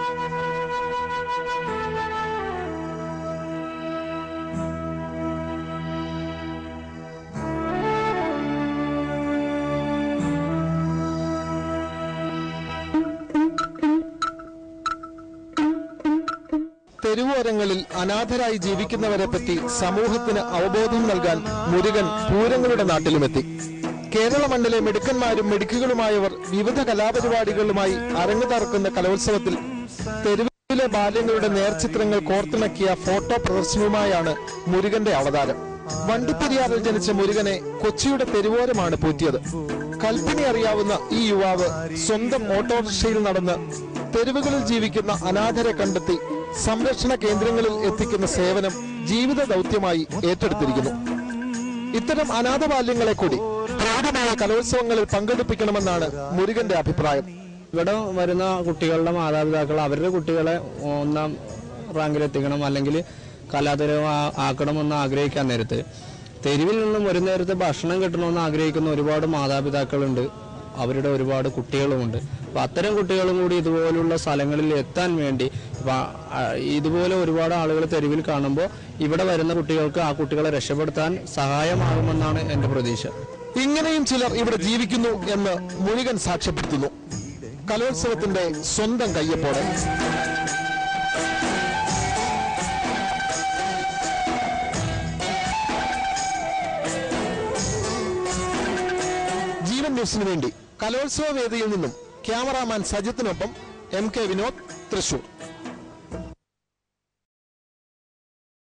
തെരുവോരങ്ങളിൽ അനാഥരായി ജീവിക്കുന്നവരെ പറ്റി സമൂഹത്തിന് അവബോധം നൽകാൻ മുരുകൻ പൂരങ്ങളുടെ നാട്ടിലുമെത്തി കേരള മണ്ണിലെ മിടുക്കന്മാരും മിടുക്കുകളുമായവർ വിവിധ കലാപരിപാടികളുമായി അരങ്ങു തറക്കുന്ന കലോത്സവത്തിൽ തെരുവിലെ ബാല്യങ്ങളുടെ നേർചിത്രങ്ങൾ കോർത്തിണക്കിയ ഫോട്ടോ പ്രദർശനവുമായാണ് മുരുകന്റെ അവതാരം വണ്ടിപ്പെരിയാറിൽ ജനിച്ച മുരുകനെ കൊച്ചിയുടെ തെരുവോരമാണ് പോറ്റിയത് കൽപ്പന അറിയാവുന്ന ഈ യുവാവ് സ്വന്തം ഓട്ടോറിക്ഷയിൽ നടന്ന് തെരുവുകളിൽ ജീവിക്കുന്ന അനാഥരെ കണ്ടെത്തി സംരക്ഷണ കേന്ദ്രങ്ങളിൽ എത്തിക്കുന്ന സേവനം ജീവിത ദൗത്യമായി ഏറ്റെടുത്തിരിക്കുന്നു ഇത്തരം അനാഥ ബാല്യങ്ങളെ കൂടി പ്രൗഢമായ കലോത്സവങ്ങളിൽ പങ്കെടുപ്പിക്കണമെന്നാണ് മുരുകന്റെ അഭിപ്രായം ഇവിടെ വരുന്ന കുട്ടികളുടെ മാതാപിതാക്കൾ അവരുടെ കുട്ടികളെ ഒന്നാം റാങ്കിലെത്തിക്കണം അല്ലെങ്കിൽ കലാതരം ആക്കണമെന്ന് ആഗ്രഹിക്കാൻ നേരത്ത് തെരുവിൽ നിന്നും ഒരു നേരത്തെ ഭക്ഷണം കിട്ടണമെന്ന് ആഗ്രഹിക്കുന്ന ഒരുപാട് മാതാപിതാക്കളുണ്ട് അവരുടെ ഒരുപാട് കുട്ടികളുമുണ്ട് അപ്പൊ അത്തരം കുട്ടികളും കൂടി ഇതുപോലുള്ള സ്ഥലങ്ങളിൽ എത്താൻ വേണ്ടി ഇപ്പൊ ആ, ഇതുപോലെ ഒരുപാട് ആളുകൾ തെരുവിൽ കാണുമ്പോൾ ഇവിടെ വരുന്ന കുട്ടികൾക്ക് ആ കുട്ടികളെ രക്ഷപ്പെടുത്താൻ സഹായമാകുമെന്നാണ് എൻ്റെ പ്രതീക്ഷ ഇങ്ങനെയും ചിലർ ഇവിടെ ജീവിക്കുന്നു എന്ന് മുരുകൻ സാക്ഷ്യപ്പെടുത്തുന്നു കലോത്സവത്തിന്റെ സ്വന്തം കയ്യപ്പോടെ ജീവൻ ന്യൂസിന് വേണ്ടി കലോത്സവ വേദിയിൽ നിന്നും ക്യാമറാമാൻ സജിത്തിനൊപ്പം എം കെ വിനോദ് തൃശൂർ